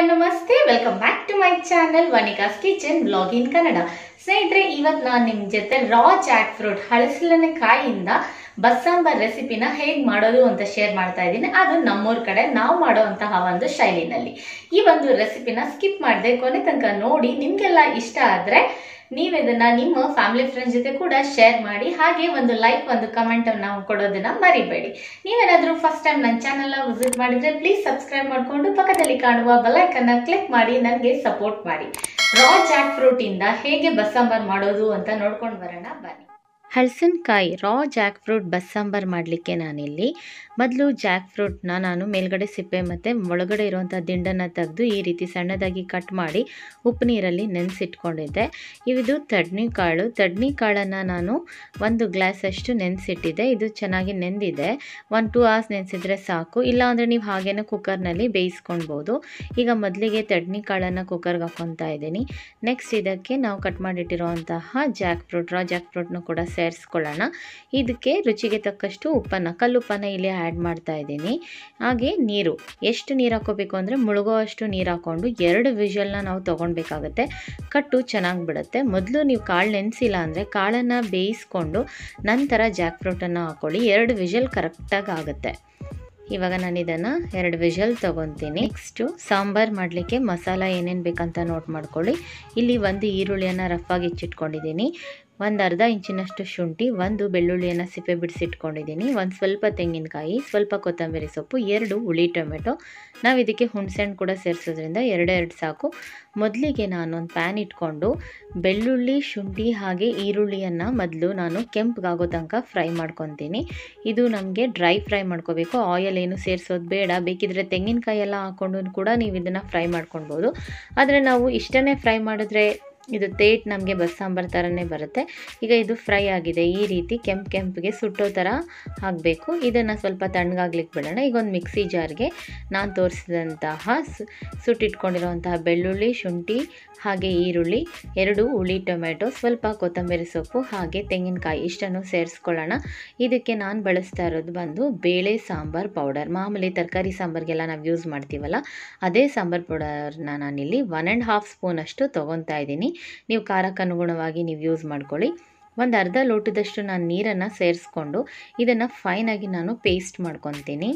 ನಮಸ್ತೆ welcome back to my channel Vanika's kitchen blog in Kannada ಸ್ನೇಹಿತರೆ ಇವತ್ತು ನಾನು ನಿಮ್ಮ ಜೊತೆ ರಾ ಜಾಕ್ ಫ್ರೂಟ್ ಹಳಸಿಲನೆ ಕಾಯಿಯಿಂದ ಬಸ್ಸಾಂಬಾರ್ ರೆಸಿಪಿನ ಹೇಗೆ ಮಾಡೋದು ಅಂತ ಶೇರ್ ಮಾಡ್ತಾ ಇದ್ದೀನಿ ಅದು ನಮ್ಮೂರ ಕಡೆ ನಾವು ಮಾಡುವಂತಹ ಒಂದು ಶೈಲಿನಲ್ಲಿ ಈ ಒಂದು ರೆಸಿಪಿನ ಸ್ಕಿಪ್ ಮಾಡದೆ ಕೊನೆ ತನಕ ನೋಡಿ ನಿಮ್ಗೆಲ್ಲ ಇಷ್ಟ ಆದ್ರೆ ನೀವು ಇದನ್ನ ನಿಮ್ಮ ಫ್ಯಾಮಿಲಿ ಫ್ರೆಂಡ್ಸ್ ಜೊತೆ ಕೂಡ ಶೇರ್ ಮಾಡಿ ಹಾಗೆ ಒಂದು ಲೈಕ್ ಒಂದು ಕಮೆಂಟ್ ಅನ್ನ ಕೊಡೋದನ್ನ ಮರಿಬೇಡಿ ನೀವೇನಾದ್ರೂ ಫಸ್ಟ್ ಟೈಮ್ ನನ್ನ ಚಾನೆಲ್ ವಿಸಿಟ್ ಮಾಡಿದ್ರೆ ಪ್ಲೀಸ್ ಸಬ್ಸ್ಕ್ರೈಬ್ ಮಾಡಿಕೊಂಡು ಪಕ್ಕದಲ್ಲಿ ಕಾಣುವ ಬೆಲ್ಲೈಕನ್ನ ಕ್ಲಿಕ್ ಮಾಡಿ ನನಗೆ ಸಪೋರ್ಟ್ ಮಾಡಿ ರಾ ಜಾಕ್ ಫ್ರೂಟ್ ಇಂದ ಹೇಗೆ ಬಸ್ಸಾಂಬಾರ್ ಮಾಡೋದು ಅಂತ ನೋಡ್ಕೊಂಡು ಬರೋಣ ಬನ್ನಿ ಹಲಸಿನಕಾಯಿ ರಾ ಜಾಕ್ ಫ್ರೂಟ್ ಬಸ್ಸಾಂಬಾರ್ ಮಾಡಲಿಕ್ಕೆ ನಾನಿಲ್ಲಿ ಮೊದಲು ಜಾಕ್ ಫ್ರೂಟ್ನ ನಾನು ಮೇಲ್ಗಡೆ ಸಿಪ್ಪೆ ಮತ್ತು ಒಳಗಡೆ ಇರುವಂಥ ದಿಂಡನ್ನು ತೆಗೆದು ಈ ರೀತಿ ಸಣ್ಣದಾಗಿ ಕಟ್ ಮಾಡಿ ಉಪ್ಪು ನೀರಲ್ಲಿ ನೆನೆಸಿಟ್ಕೊಂಡಿದ್ದೆ ಇವಿದು ತಡ್ನಿ ಕಾಳು ತಡ್ನಿ ಕಾಳನ್ನು ನಾನು ಒಂದು ಗ್ಲಾಸಷ್ಟು ನೆನೆಸಿಟ್ಟಿದ್ದೆ ಇದು ಚೆನ್ನಾಗಿ ನೆಂದಿದೆ ಒಂದು ಟೂ ಅವರ್ಸ್ ನೆನೆಸಿದ್ರೆ ಸಾಕು ಇಲ್ಲಾಂದರೆ ನೀವು ಹಾಗೇನೆ ಕುಕ್ಕರ್ನಲ್ಲಿ ಬೇಯಿಸ್ಕೊಳ್ಬೋದು ಈಗ ಮೊದಲಿಗೆ ತಡ್ನಿ ಕಾಳನ್ನು ಕುಕ್ಕರ್ಗೆ ಹಾಕ್ಕೊತಾ ಇದ್ದೀನಿ ನೆಕ್ಸ್ಟ್ ಇದಕ್ಕೆ ನಾವು ಕಟ್ ಮಾಡಿಟ್ಟಿರುವಂತಹ ಜಾಕ್ ಫ್ರೂಟ್ ರಾ ಜಾಕ್ ಫ್ರೂಟ್ನ ಕೂಡ ಸೇರಿಸ್ಕೊಳ್ಳೋಣ ಇದಕ್ಕೆ ರುಚಿಗೆ ತಕ್ಕಷ್ಟು ಉಪ್ಪನ್ನು ಕಲ್ಲುಪ್ಪನ್ನು ಇಲ್ಲಿ ಆ್ಯಡ್ ಮಾಡ್ತಾ ಇದ್ದೀನಿ ಹಾಗೆ ನೀರು ಎಷ್ಟು ನೀರು ಹಾಕೋಬೇಕು ಅಂದರೆ ಮುಳುಗೋ ಅಷ್ಟು ನೀರು ಹಾಕ್ಕೊಂಡು ಎರಡು ವಿಷಲ್ನ ನಾವು ತೊಗೊಳ್ಬೇಕಾಗತ್ತೆ ಕಟ್ಟು ಚೆನ್ನಾಗಿ ಬಿಡುತ್ತೆ ಮೊದಲು ನೀವು ಕಾಳು ನೆನೆಸಿಲ್ಲ ಅಂದರೆ ಕಾಳನ್ನು ಬೇಯಿಸ್ಕೊಂಡು ನಂತರ ಜಾಕ್ ಫ್ರೂಟನ್ನು ಹಾಕ್ಕೊಳ್ಳಿ ಎರಡು ವಿಷಲ್ ಕರೆಕ್ಟಾಗಿ ಆಗುತ್ತೆ ಇವಾಗ ನಾನು ಇದನ್ನು ಎರಡು ವಿಷಲ್ ತೊಗೊತೀನಿ ನೆಕ್ಸ್ಟು ಸಾಂಬಾರು ಮಾಡಲಿಕ್ಕೆ ಮಸಾಲ ಏನೇನು ಬೇಕಂತ ನೋಟ್ ಮಾಡ್ಕೊಳ್ಳಿ ಇಲ್ಲಿ ಒಂದು ಈರುಳ್ಳಿಯನ್ನು ರಫಾಗಿ ಹೆಚ್ಚಿಟ್ಕೊಂಡಿದ್ದೀನಿ ಒಂದು ಅರ್ಧ ಇಂಚಿನಷ್ಟು ಶುಂಠಿ ಒಂದು ಬೆಳ್ಳುಳ್ಳಿಯನ್ನು ಸಿಪ್ಪೆ ಬಿಡಿಸಿಟ್ಕೊಂಡಿದ್ದೀನಿ ಒಂದು ಸ್ವಲ್ಪ ತೆಂಗಿನಕಾಯಿ ಸ್ವಲ್ಪ ಕೊತ್ತಂಬರಿ ಸೊಪ್ಪು ಎರಡು ಹುಳಿ ಟೊಮೆಟೊ ನಾವು ಇದಕ್ಕೆ ಹುಣಸೆಹಣ್ಣು ಕೂಡ ಸೇರಿಸೋದ್ರಿಂದ ಎರಡೆರಡು ಸಾಕು ಮೊದಲಿಗೆ ನಾನು ಒಂದು ಪ್ಯಾನ್ ಇಟ್ಕೊಂಡು ಬೆಳ್ಳುಳ್ಳಿ ಶುಂಠಿ ಹಾಗೆ ಈರುಳ್ಳಿಯನ್ನು ಮೊದಲು ನಾನು ಕೆಂಪಗಾಗೋ ತನಕ ಫ್ರೈ ಮಾಡ್ಕೊತೀನಿ ಇದು ನಮಗೆ ಡ್ರೈ ಫ್ರೈ ಮಾಡ್ಕೋಬೇಕು ಆಯಿಲ್ ಏನು ಸೇರಿಸೋದು ಬೇಡ ಬೇಕಿದ್ರೆ ತೆಂಗಿನಕಾಯಿ ಎಲ್ಲ ಹಾಕ್ಕೊಂಡು ಕೂಡ ನೀವು ಇದನ್ನು ಫ್ರೈ ಮಾಡ್ಕೊಳ್ಬೋದು ಆದರೆ ನಾವು ಇಷ್ಟನ್ನೇ ಫ್ರೈ ಮಾಡಿದ್ರೆ ಇದು ತೇಟ್ ನಮಗೆ ಬಸ್ಸಾಂಬಾರ್ ಥರನೇ ಬರುತ್ತೆ ಈಗ ಇದು ಫ್ರೈ ಆಗಿದೆ ಈ ರೀತಿ ಕೆಂಪು ಕೆಂಪಿಗೆ ಸುಟ್ಟೋ ಥರ ಆಗಬೇಕು ಇದನ್ನು ಸ್ವಲ್ಪ ತಣ್ಣಗಾಗ್ಲಿಕ್ಕೆ ಬಿಡೋಣ ಈಗ ಒಂದು ಮಿಕ್ಸಿ ಜಾರ್ಗೆ ನಾನು ತೋರಿಸಿದಂತಹ ಸುಟ್ಟಿಟ್ಕೊಂಡಿರುವಂತಹ ಬೆಳ್ಳುಳ್ಳಿ ಶುಂಠಿ ಹಾಗೆ ಈರುಳ್ಳಿ ಎರಡು ಹುಳಿ ಟೊಮೆಟೊ ಸ್ವಲ್ಪ ಕೊತ್ತಂಬರಿ ಸೊಪ್ಪು ಹಾಗೆ ತೆಂಗಿನಕಾಯಿ ಇಷ್ಟನ್ನು ಸೇರಿಸ್ಕೊಳ್ಳೋಣ ಇದಕ್ಕೆ ನಾನು ಬಳಸ್ತಾ ಇರೋದು ಬಂದು ಬೇಳೆ ಸಾಂಬಾರ್ ಪೌಡರ್ ಮಾಮೂಲಿ ತರಕಾರಿ ಸಾಂಬಾರಿಗೆಲ್ಲ ನಾವು ಯೂಸ್ ಮಾಡ್ತೀವಲ್ಲ ಅದೇ ಸಾಂಬಾರ್ ಪೌಡರ್ನ ನಾನಿಲ್ಲಿ ಒನ್ ಆ್ಯಂಡ್ ಹಾಫ್ ಸ್ಪೂನಷ್ಟು ತೊಗೊತಾ ಇದ್ದೀನಿ ನೀವು ಖಾರಕ್ಕೆ ಅನುಗುಣವಾಗಿ ನೀವು ಯೂಸ್ ಮಾಡ್ಕೊಳ್ಳಿ ಒಂದು ಅರ್ಧ ಲೋಟದಷ್ಟು ನಾನು ನೀರನ್ನು ಸೇರಿಸ್ಕೊಂಡು ಇದನ್ನು ಫೈನಾಗಿ ನಾನು ಪೇಸ್ಟ್ ಮಾಡ್ಕೊತೀನಿ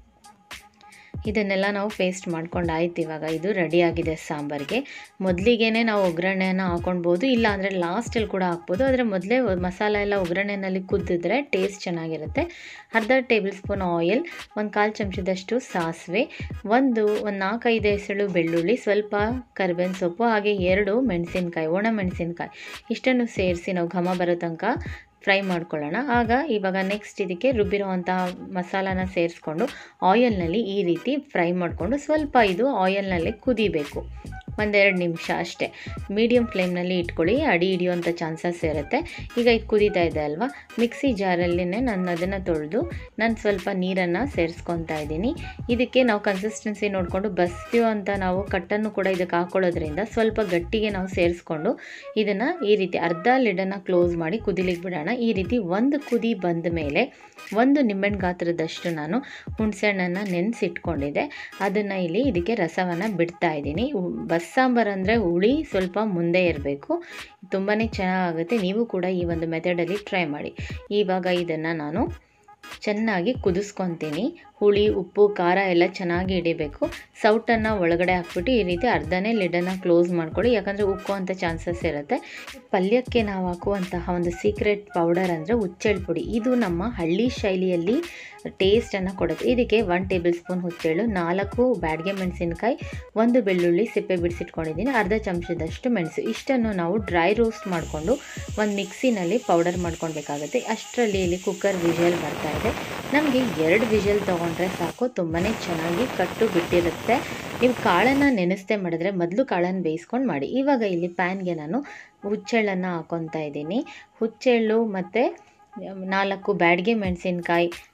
ಇದನ್ನೆಲ್ಲ ನಾವು ಪೇಸ್ಟ್ ಮಾಡ್ಕೊಂಡು ಆಯ್ತು ಇವಾಗ ಇದು ರೆಡಿಯಾಗಿದೆ ಸಾಂಬಾರಿಗೆ ಮೊದಲಿಗೆ ನಾವು ಒಗ್ಗರಣೆಯನ್ನು ಹಾಕೊಳ್ಬೋದು ಇಲ್ಲ ಅಂದರೆ ಲಾಸ್ಟಲ್ಲಿ ಕೂಡ ಹಾಕ್ಬೋದು ಆದರೆ ಮೊದಲೇ ಮಸಾಲ ಎಲ್ಲ ಒಗ್ಗರಣೆಯಲ್ಲಿ ಕುದ್ದಿದ್ರೆ ಟೇಸ್ಟ್ ಚೆನ್ನಾಗಿರುತ್ತೆ ಅರ್ಧ ಟೇಬಲ್ ಸ್ಪೂನ್ ಆಯಿಲ್ ಒಂದು ಕಾಲು ಚಮಚದಷ್ಟು ಸಾಸಿವೆ ಒಂದು ಒಂದು ನಾಲ್ಕೈದು ಎಸಳು ಬೆಳ್ಳುಳ್ಳಿ ಸ್ವಲ್ಪ ಕರಿಬೇವಿನ ಸೊಪ್ಪು ಹಾಗೆ ಎರಡು ಮೆಣಸಿನ್ಕಾಯಿ ಒಣ ಮೆಣಸಿನ್ಕಾಯಿ ಇಷ್ಟನ್ನು ಸೇರಿಸಿ ನಾವು ಘಮ ಬರೋ ತನಕ ಫ್ರೈ ಮಾಡ್ಕೊಳ್ಳೋಣ ಆಗ ಇವಾಗ ನೆಕ್ಸ್ಟ್ ಇದಕ್ಕೆ ರುಬ್ಬಿರುವಂತಹ ಮಸಾಲಾನ ಸೇರಿಸ್ಕೊಂಡು ಆಯಿಲ್ನಲ್ಲಿ ಈ ರೀತಿ ಫ್ರೈ ಮಾಡಿಕೊಂಡು ಸ್ವಲ್ಪ ಇದು ಆಯಿಲ್ನಲ್ಲಿ ಕುದಿಬೇಕು ಒಂದೆರಡು ನಿಮಿಷ ಅಷ್ಟೇ ಮೀಡಿಯಮ್ ಫ್ಲೇಮ್ನಲ್ಲಿ ಇಟ್ಕೊಳ್ಳಿ ಅಡಿ ಹಿಡಿಯುವಂಥ ಚಾನ್ಸಸ್ ಇರುತ್ತೆ ಈಗ ಇದು ಕುದೀತಾ ಇದೆ ಅಲ್ವಾ ಮಿಕ್ಸಿ ಜಾರಲ್ಲಿನೇ ನಾನು ಅದನ್ನು ತೊಳೆದು ನಾನು ಸ್ವಲ್ಪ ನೀರನ್ನು ಸೇರಿಸ್ಕೊತಾ ಇದ್ದೀನಿ ಇದಕ್ಕೆ ನಾವು ಕನ್ಸಿಸ್ಟೆನ್ಸಿ ನೋಡಿಕೊಂಡು ಬಸ್ತೀವೋ ಅಂತ ನಾವು ಕಟ್ಟನ್ನು ಕೂಡ ಇದಕ್ಕೆ ಹಾಕೊಳ್ಳೋದ್ರಿಂದ ಸ್ವಲ್ಪ ಗಟ್ಟಿಗೆ ನಾವು ಸೇರಿಸ್ಕೊಂಡು ಇದನ್ನು ಈ ರೀತಿ ಅರ್ಧ ಲಿಡನ್ನು ಕ್ಲೋಸ್ ಮಾಡಿ ಕುದಿಲಿಕ್ಕೆ ಬಿಡೋಣ ಈ ರೀತಿ ಒಂದು ಕುದಿ ಬಂದ ಮೇಲೆ ಒಂದು ನಿಂಬೆಹಣ್ಣು ಗಾತ್ರದಷ್ಟು ನಾನು ಹುಣಸೆಹಣ್ಣನ್ನು ನೆನೆಸಿಟ್ಕೊಂಡಿದ್ದೆ ಅದನ್ನು ಇಲ್ಲಿ ಇದಕ್ಕೆ ರಸವನ್ನು ಬಿಡ್ತಾ ಇದ್ದೀನಿ ಬಸ್ಸಾಂಬಾರ್ ಅಂದರೆ ಹುಳಿ ಸ್ವಲ್ಪ ಮುಂದೆ ಇರಬೇಕು ತುಂಬಾ ಚೆನ್ನಾಗಾಗುತ್ತೆ ನೀವು ಕೂಡ ಈ ಒಂದು ಮೆಥಡಲ್ಲಿ ಟ್ರೈ ಮಾಡಿ ಇವಾಗ ಇದನ್ನು ನಾನು ಚೆನ್ನಾಗಿ ಕುದಿಸ್ಕೊತೀನಿ ಹುಳಿ ಉಪ್ಪು ಖಾರ ಎಲ್ಲ ಚೆನ್ನಾಗಿ ಹಿಡಿಬೇಕು ಸೌಟನ್ನು ಒಳಗಡೆ ಹಾಕ್ಬಿಟ್ಟು ಈ ರೀತಿ ಅರ್ಧನೇ ಲಿಡನ್ನು ಕ್ಲೋಸ್ ಮಾಡ್ಕೊಳ್ಳಿ ಯಾಕಂದರೆ ಉಕ್ಕುವಂಥ ಚಾನ್ಸಸ್ ಇರುತ್ತೆ ಪಲ್ಯಕ್ಕೆ ನಾವು ಹಾಕುವಂತಹ ಒಂದು ಸೀಕ್ರೆಟ್ ಪೌಡರ್ ಅಂದರೆ ಹುಚ್ಚೆಳ್ಳು ಪುಡಿ ಇದು ನಮ್ಮ ಹಳ್ಳಿ ಶೈಲಿಯಲ್ಲಿ ಟೇಸ್ಟನ್ನು ಕೊಡುತ್ತೆ ಇದಕ್ಕೆ ಒನ್ ಟೇಬಲ್ ಸ್ಪೂನ್ ಹುಚ್ಚೆಳ್ಳು ನಾಲ್ಕು ಬ್ಯಾಡ್ಗೆ ಮೆಣಸಿನ್ಕಾಯಿ ಒಂದು ಬೆಳ್ಳುಳ್ಳಿ ಸಿಪ್ಪೆ ಬಿಡಿಸಿಟ್ಕೊಂಡಿದ್ದೀನಿ ಅರ್ಧ ಚಮಚದಷ್ಟು ಮೆಣಸು ಇಷ್ಟನ್ನು ನಾವು ಡ್ರೈ ರೋಸ್ಟ್ ಮಾಡಿಕೊಂಡು ಒಂದು ಮಿಕ್ಸಿನಲ್ಲಿ ಪೌಡರ್ ಮಾಡ್ಕೊಳ್ಬೇಕಾಗುತ್ತೆ ಅಷ್ಟರಲ್ಲಿ ಇಲ್ಲಿ ಕುಕ್ಕರ್ ವಿಷಲ್ ಬರ್ತಾ ಇದೆ ನಮಗೆ ಎರಡು ವಿಷಲ್ ತೊಗೊಂಡ್ರೆ ಸಾಕು ತುಂಬಾ ಚೆನ್ನಾಗಿ ಕಟ್ಟು ಬಿಟ್ಟಿರುತ್ತೆ ನೀವು ಕಾಳನ್ನು ನೆನೆಸ್ದೆ ಮಾಡಿದ್ರೆ ಮೊದಲು ಕಾಳನ್ನು ಬೇಯಿಸ್ಕೊಂಡು ಮಾಡಿ ಇವಾಗ ಇಲ್ಲಿ ಪ್ಯಾನ್ಗೆ ನಾನು ಹುಚ್ಚೆಳ್ಳನ್ನು ಹಾಕ್ಕೊತಾ ಇದ್ದೀನಿ ಹುಚ್ಚೆಳ್ಳು ಮತ್ತು ನಾಲ್ಕು ಬ್ಯಾಡ್ಗೆ ಮೆಣಸಿನ್ಕಾಯಿ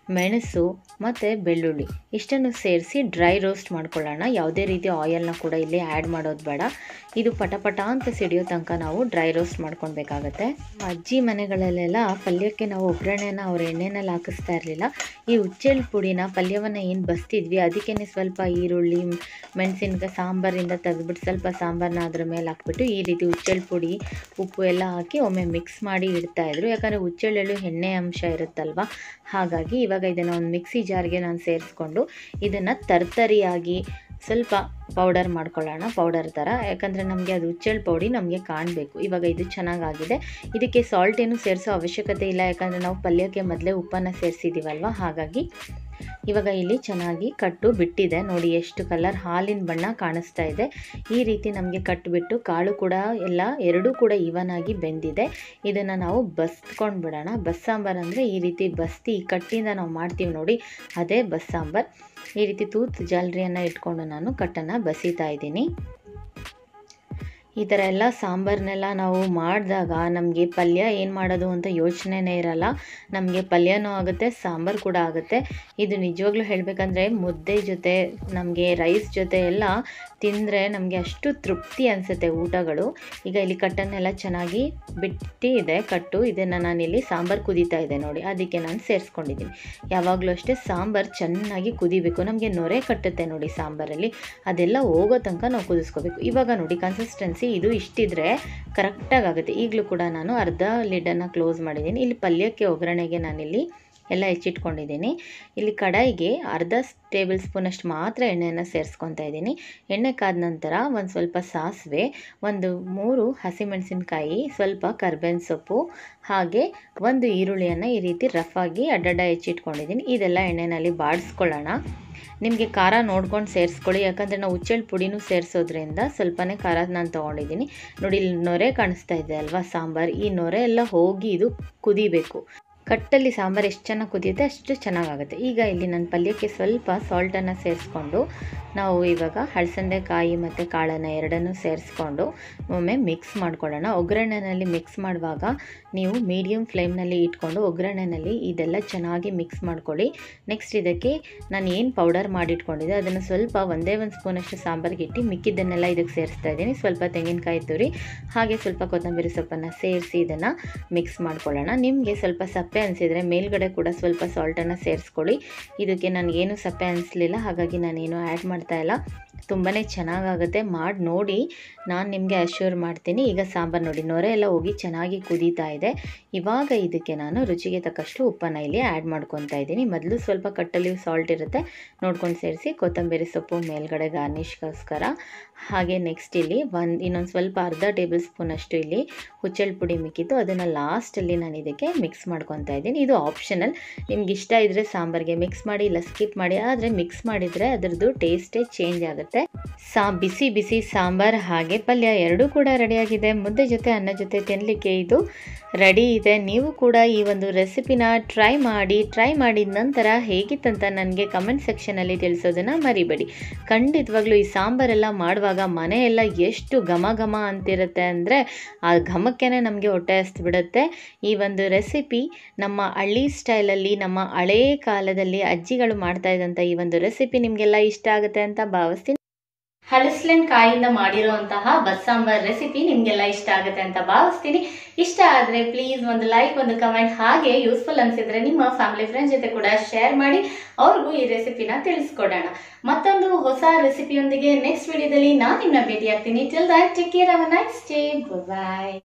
ಮೆಣಸು ಮತ್ತು ಬೆಳ್ಳುಳ್ಳಿ ಇಷ್ಟನ್ನು ಸೇರಿಸಿ ಡ್ರೈ ರೋಸ್ಟ್ ಮಾಡ್ಕೊಳ್ಳೋಣ ಯಾವುದೇ ರೀತಿ ಆಯಲ್ನ ಕೂಡ ಇಲ್ಲಿ ಆ್ಯಡ್ ಮಾಡೋದು ಬೇಡ ಇದು ಪಟಪಟ ಅಂತ ಸಿಡಿಯೋ ತನಕ ನಾವು ಡ್ರೈ ರೋಸ್ಟ್ ಮಾಡ್ಕೊಳ್ಬೇಕಾಗತ್ತೆ ಅಜ್ಜಿ ಮನೆಗಳಲ್ಲೆಲ್ಲ ಪಲ್ಯಕ್ಕೆ ನಾವು ಒಗ್ಗರಣೆನ ಅವ್ರ ಎಣ್ಣೆನಲ್ಲಿ ಹಾಕಿಸ್ತಾ ಇರಲಿಲ್ಲ ಈ ಉಚ್ಚೆಳ್ ಪುಡಿನ ಪಲ್ಯವನ್ನು ಏನು ಬಸ್ತಿದ್ವಿ ಅದಕ್ಕೇ ಸ್ವಲ್ಪ ಈರುಳ್ಳಿ ಮೆಣಸಿನ್ಕಾಯಿ ಸಾಂಬಾರಿಂದ ತೆಗೆದ್ಬಿಟ್ಟು ಸ್ವಲ್ಪ ಸಾಂಬಾರನ್ನ ಅದ್ರ ಮೇಲೆ ಹಾಕ್ಬಿಟ್ಟು ಈ ರೀತಿ ಉಚ್ಚೆಳ್ ಪುಡಿ ಉಪ್ಪು ಎಲ್ಲ ಹಾಕಿ ಒಮ್ಮೆ ಮಿಕ್ಸ್ ಮಾಡಿ ಇಡ್ತಾಯಿದ್ರು ಯಾಕಂದರೆ ಉಚ್ಚೆಳ್ಳೆಳ್ಳು ಎಣ್ಣೆ ಅಂಶ ಇರುತ್ತಲ್ವ ಹಾಗಾಗಿ ಇವಾಗ ಇದನ್ನು ಒಂದು ಮಿಕ್ಸಿ ಜಾರ್ಗೆ ನಾನು ಸೇರಿಸ್ಕೊಂಡು ಇದನ್ನು ತರ್ತರಿಯಾಗಿ ಸ್ವಲ್ಪ ಪೌಡರ್ ಮಾಡ್ಕೊಳ್ಳೋಣ ಪೌಡರ್ ಥರ ಯಾಕಂದರೆ ನಮಗೆ ಅದು ಉಚ್ಚೆಳ್ ಪೌಡಿ ನಮಗೆ ಕಾಣಬೇಕು ಇವಾಗ ಇದು ಚೆನ್ನಾಗಾಗಿದೆ ಇದಕ್ಕೆ ಸಾಲ್ಟ್ ಏನು ಸೇರಿಸೋ ಅವಶ್ಯಕತೆ ಇಲ್ಲ ಯಾಕಂದರೆ ನಾವು ಪಲ್ಯಕ್ಕೆ ಮೊದಲೇ ಉಪ್ಪನ್ನು ಸೇರಿಸಿದ್ದೀವಲ್ವ ಹಾಗಾಗಿ ಇವಾಗ ಇಲ್ಲಿ ಚೆನ್ನಾಗಿ ಕಟ್ಟು ಬಿಟ್ಟಿದೆ ನೋಡಿ ಎಷ್ಟು ಕಲರ್ ಹಾಲಿನ ಬಣ್ಣ ಕಾಣಿಸ್ತಾ ಇದೆ ಈ ರೀತಿ ನಮಗೆ ಕಟ್ಟಿಬಿಟ್ಟು ಕಾಳು ಕೂಡ ಎಲ್ಲ ಎರಡೂ ಕೂಡ ಈವನ್ ಆಗಿ ಬೆಂದಿದೆ ಇದನ್ನು ನಾವು ಬಸ್ಕೊಂಡು ಬಿಡೋಣ ಬಸ್ ಸಾಂಬಾರು ಅಂದರೆ ಈ ರೀತಿ ಬಸ್ತಿ ಈ ಕಟ್ಟಿಂದ ನಾವು ಮಾಡ್ತೀವಿ ನೋಡಿ ಅದೇ ಬಸ್ ಸಾಂಬಾರು ಈ ರೀತಿ ತೂತ್ ಜಾಲರಿಯನ್ನು ಇಟ್ಕೊಂಡು ನಾನು ಕಟ್ಟನ್ನು ಬಸಿತಾ ಇದ್ದೀನಿ ಈ ಥರ ಎಲ್ಲ ಸಾಂಬಾರನ್ನೆಲ್ಲ ನಾವು ಮಾಡಿದಾಗ ನಮಗೆ ಪಲ್ಯ ಏನು ಮಾಡೋದು ಅಂತ ಯೋಚನೆನೇ ಇರಲ್ಲ ನಮಗೆ ಪಲ್ಯನೂ ಆಗುತ್ತೆ ಸಾಂಬಾರು ಕೂಡ ಆಗುತ್ತೆ ಇದು ನಿಜವಾಗ್ಲೂ ಹೇಳಬೇಕಂದ್ರೆ ಮುದ್ದೆ ಜೊತೆ ನಮಗೆ ರೈಸ್ ಜೊತೆ ಎಲ್ಲ ತಿಂದರೆ ನಮಗೆ ಅಷ್ಟು ತೃಪ್ತಿ ಅನಿಸುತ್ತೆ ಊಟಗಳು ಈಗ ಇಲ್ಲಿ ಕಟ್ಟನ್ನೆಲ್ಲ ಚೆನ್ನಾಗಿ ಬಿಟ್ಟಿದೆ ಕಟ್ಟು ಇದನ್ನು ನಾನಿಲ್ಲಿ ಸಾಂಬಾರು ಕುದೀತಾ ಇದೆ ನೋಡಿ ಅದಕ್ಕೆ ನಾನು ಸೇರಿಸ್ಕೊಂಡಿದ್ದೀನಿ ಯಾವಾಗಲೂ ಅಷ್ಟೇ ಸಾಂಬಾರು ಚೆನ್ನಾಗಿ ಕುದಿಬೇಕು ನಮಗೆ ನೊರೆ ಕಟ್ಟುತ್ತೆ ನೋಡಿ ಸಾಂಬಾರಲ್ಲಿ ಅದೆಲ್ಲ ಹೋಗೋ ತನಕ ನಾವು ಕುದಿಸ್ಕೋಬೇಕು ಇವಾಗ ನೋಡಿ ಕನ್ಸಿಸ್ಟೆನ್ಸಿ ಇದು ಇಷ್ಟಿದ್ರೆ ಕರೆಕ್ಟಾಗಿ ಆಗುತ್ತೆ ಈಗಲೂ ಕೂಡ ನಾನು ಅರ್ಧ ಲಿಡನ್ನು ಕ್ಲೋಸ್ ಮಾಡಿದ್ದೀನಿ ಇಲ್ಲಿ ಪಲ್ಯಕ್ಕೆ ಒಗ್ಗರಣೆಗೆ ನಾನಿಲ್ಲಿ ಎಲ್ಲ ಹೆಚ್ಚಿಟ್ಕೊಂಡಿದ್ದೀನಿ ಇಲ್ಲಿ ಕಡಾಯಿಗೆ ಅರ್ಧ ಟೇಬಲ್ ಸ್ಪೂನಷ್ಟು ಮಾತ್ರ ಎಣ್ಣೆಯನ್ನು ಸೇರಿಸ್ಕೊತಾ ಇದ್ದೀನಿ ಎಣ್ಣೆ ಕಾದ ನಂತರ ಒಂದು ಸ್ವಲ್ಪ ಸಾಸಿವೆ ಒಂದು ಮೂರು ಹಸಿಮೆಣಸಿನ್ಕಾಯಿ ಸ್ವಲ್ಪ ಕರ್ಬೇವಿನ ಸೊಪ್ಪು ಹಾಗೆ ಒಂದು ಈರುಳ್ಳಿಯನ್ನು ಈ ರೀತಿ ರಫಾಗಿ ಅಡ್ಡಡ್ಡ ಹೆಚ್ಚಿಟ್ಕೊಂಡಿದ್ದೀನಿ ಇದೆಲ್ಲ ಎಣ್ಣೆಯಲ್ಲಿ ಬಾಡಿಸ್ಕೊಳ್ಳೋಣ ನಿಮಗೆ ಖಾರ ನೋಡ್ಕೊಂಡು ಸೇರಿಸ್ಕೊಳ್ಳಿ ಯಾಕಂದರೆ ನಾವು ಉಚ್ಚೆಳ್ ಪುಡಿನೂ ಸೇರಿಸೋದ್ರಿಂದ ಸ್ವಲ್ಪನೇ ಖಾರ ನಾನು ತೊಗೊಂಡಿದ್ದೀನಿ ನೋಡಿ ಇಲ್ಲಿ ನೊರೆ ಕಾಣಿಸ್ತಾ ಇದೆ ಅಲ್ವಾ ಸಾಂಬಾರು ಈ ನೊರೆ ಎಲ್ಲ ಹೋಗಿ ಇದು ಕುದಿಬೇಕು ಕಟ್ಟಲ್ಲಿ ಸಾಂಬಾರು ಎಷ್ಟು ಚೆನ್ನಾಗಿ ಕುದಿಯುತ್ತೆ ಅಷ್ಟು ಚೆನ್ನಾಗಾಗುತ್ತೆ ಈಗ ಇಲ್ಲಿ ನಾನು ಪಲ್ಯಕ್ಕೆ ಸ್ವಲ್ಪ ಸಾಲ್ಟನ್ನು ಸೇರಿಸ್ಕೊಂಡು ನಾವು ಇವಾಗ ಹಳಸಂದೆ ಕಾಯಿ ಮತ್ತು ಕಾಳನ್ನು ಎರಡನ್ನೂ ಸೇರಿಸ್ಕೊಂಡು ಒಮ್ಮೆ ಮಿಕ್ಸ್ ಮಾಡ್ಕೊಳ್ಳೋಣ ಒಗ್ಗರಣೆನಲ್ಲಿ ಮಿಕ್ಸ್ ಮಾಡುವಾಗ ನೀವು ಮೀಡಿಯಮ್ ಫ್ಲೇಮ್ನಲ್ಲಿ ಇಟ್ಕೊಂಡು ಒಗ್ಗರಣೆನಲ್ಲಿ ಇದೆಲ್ಲ ಚೆನ್ನಾಗಿ ಮಿಕ್ಸ್ ಮಾಡ್ಕೊಳ್ಳಿ ನೆಕ್ಸ್ಟ್ ಇದಕ್ಕೆ ನಾನು ಏನು ಪೌಡರ್ ಮಾಡಿಟ್ಕೊಂಡಿದ್ದೆ ಅದನ್ನು ಸ್ವಲ್ಪ ಒಂದೇ ಒಂದು ಸ್ಪೂನಷ್ಟು ಸಾಂಬಾರಿಗೆ ಇಟ್ಟು ಮಿಕ್ಕಿದ್ದನ್ನೆಲ್ಲ ಇದಕ್ಕೆ ಸೇರಿಸ್ತಾ ಇದ್ದೀನಿ ಸ್ವಲ್ಪ ತೆಂಗಿನಕಾಯಿ ತುರಿ ಹಾಗೆ ಸ್ವಲ್ಪ ಕೊತ್ತಂಬರಿ ಸೊಪ್ಪನ್ನು ಸೇರಿಸಿ ಇದನ್ನು ಮಿಕ್ಸ್ ಮಾಡ್ಕೊಳ್ಳೋಣ ನಿಮಗೆ ಸ್ವಲ್ಪ ಸಪ್ಪೆ ಅನಿಸಿದರೆ ಮೇಲ್ಗಡೆ ಕೂಡ ಸ್ವಲ್ಪ ಸಾಲ್ಟನ್ನು ಸೇರಿಸ್ಕೊಳ್ಳಿ ಇದಕ್ಕೆ ನನಗೇನು ಸಪ್ಪೆ ಅನಿಸ್ಲಿಲ್ಲ ಹಾಗಾಗಿ ನಾನೇನು ಆ್ಯಡ್ ಮಾಡ್ತಾ ಇಲ್ಲ ತುಂಬಾ ಚೆನ್ನಾಗಾಗುತ್ತೆ ಮಾಡಿ ನೋಡಿ ನಾನು ನಿಮಗೆ ಅಶ್ಯೂರ್ ಮಾಡ್ತೀನಿ ಈಗ ಸಾಂಬಾರು ನೋಡಿ ನೊರೆ ಎಲ್ಲ ಹೋಗಿ ಚೆನ್ನಾಗಿ ಕುದೀತಾ ಇದೆ ಇವಾಗ ಇದಕ್ಕೆ ನಾನು ರುಚಿಗೆ ತಕ್ಕಷ್ಟು ಉಪ್ಪನ್ನು ಇಲ್ಲಿ ಆ್ಯಡ್ ಮಾಡ್ಕೊತಾ ಇದ್ದೀನಿ ಮೊದಲು ಸ್ವಲ್ಪ ಕಟ್ಟಲ್ಲಿ ಸಾಲ್ಟ್ ಇರುತ್ತೆ ನೋಡ್ಕೊಂಡು ಸೇರಿಸಿ ಕೊತ್ತಂಬರಿ ಸೊಪ್ಪು ಮೇಲ್ಗಡೆ ಗಾರ್ನಿಷ್ಗೋಸ್ಕರ ಹಾಗೆ ನೆಕ್ಸ್ಟ್ ಇಲ್ಲಿ ಒಂದು ಇನ್ನೊಂದು ಸ್ವಲ್ಪ ಅರ್ಧ ಟೇಬಲ್ ಸ್ಪೂನಷ್ಟು ಇಲ್ಲಿ ಹುಚ್ಚೆಳ್ ಪುಡಿ ಮಿಕ್ಕಿತ್ತು ಅದನ್ನು ಲಾಸ್ಟಲ್ಲಿ ನಾನು ಇದಕ್ಕೆ ಮಿಕ್ಸ್ ಮಾಡ್ಕೊತಾ ಇದ್ದೀನಿ ಇದು ಆಪ್ಷನಲ್ ನಿಮ್ಗೆ ಇಷ್ಟ ಇದ್ದರೆ ಸಾಂಬಾರಿಗೆ ಮಿಕ್ಸ್ ಮಾಡಿ ಇಲ್ಲ ಸ್ಕಿಪ್ ಮಾಡಿ ಆದರೆ ಮಿಕ್ಸ್ ಮಾಡಿದರೆ ಅದರದ್ದು ಟೇಸ್ಟೇ ಚೇಂಜ್ ಆಗುತ್ತೆ ಸಾ ಬಿಸಿ ಬಿಸಿ ಸಾಂಬಾರು ಹಾಗೆ ಪಲ್ಯ ಎರಡೂ ಕೂಡ ರೆಡಿಯಾಗಿದೆ ಮುದ್ದೆ ಜೊತೆ ಅನ್ನ ಜೊತೆ ತಿನ್ನಲಿಕ್ಕೆ ಇದು ರೆಡಿ ಇದೆ ನೀವು ಕೂಡ ಈ ಒಂದು ರೆಸಿಪಿನ ಟ್ರೈ ಮಾಡಿ ಟ್ರೈ ಮಾಡಿದ ನಂತರ ಹೇಗಿತ್ತಂತ ನನಗೆ ಕಮೆಂಟ್ ಸೆಕ್ಷನಲ್ಲಿ ತಿಳಿಸೋದನ್ನು ಮರಿಬೇಡಿ ಖಂಡಿತವಾಗ್ಲೂ ಈ ಸಾಂಬಾರೆಲ್ಲ ಮಾಡುವಾಗ ಮನೆಯೆಲ್ಲ ಎಷ್ಟು ಘಮ ಘಮ ಅಂತಿರುತ್ತೆ ಅಂದರೆ ಆ ಘಮಕ್ಕೇ ನಮಗೆ ಹೊಟ್ಟೆ ಹಸ್ಬಿಡುತ್ತೆ ಈ ಒಂದು ರೆಸಿಪಿ ನಮ್ಮ ಹಳ್ಳಿ ಸ್ಟೈಲಲ್ಲಿ ನಮ್ಮ ಹಳೇ ಕಾಲದಲ್ಲಿ ಅಜ್ಜಿಗಳು ಮಾಡ್ತಾ ಇದ್ದಂಥ ಈ ಒಂದು ರೆಸಿಪಿ ನಿಮಗೆಲ್ಲ ಇಷ್ಟ ಆಗುತ್ತೆ ಅಂತ ಭಾವಿಸ್ತೀನಿ ಹಲಸಿನ ಕಾಯಿಂದ ಮಾಡಿರುವಂತಹ ಬಸ್ಸಾಂಬಾರ್ ರೆಸಿಪಿ ನಿಮ್ಗೆಲ್ಲ ಇಷ್ಟ ಆಗುತ್ತೆ ಅಂತ ಭಾವಿಸ್ತೀನಿ ಇಷ್ಟ ಆದ್ರೆ ಪ್ಲೀಸ್ ಒಂದು ಲೈಕ್ ಒಂದು ಕಮೆಂಟ್ ಹಾಗೆ ಯೂಸ್ಫುಲ್ ಅನ್ಸಿದ್ರೆ ನಿಮ್ಮ ಫ್ಯಾಮಿಲಿ ಫ್ರೆಂಡ್ ಜೊತೆ ಕೂಡ ಶೇರ್ ಮಾಡಿ ಅವ್ರಿಗೂ ಈ ರೆಸಿಪಿನ ತಿಳಿಸ್ಕೊಡೋಣ ಮತ್ತೊಂದು ಹೊಸ ರೆಸಿಪಿಯೊಂದಿಗೆ ನೆಕ್ಸ್ಟ್ ವಿಡಿಯೋದಲ್ಲಿ ನಾನು ನಿಮ್ಮನ್ನ ಭೇಟಿ ಆಗ್ತೀನಿ till that take care have a nice day bye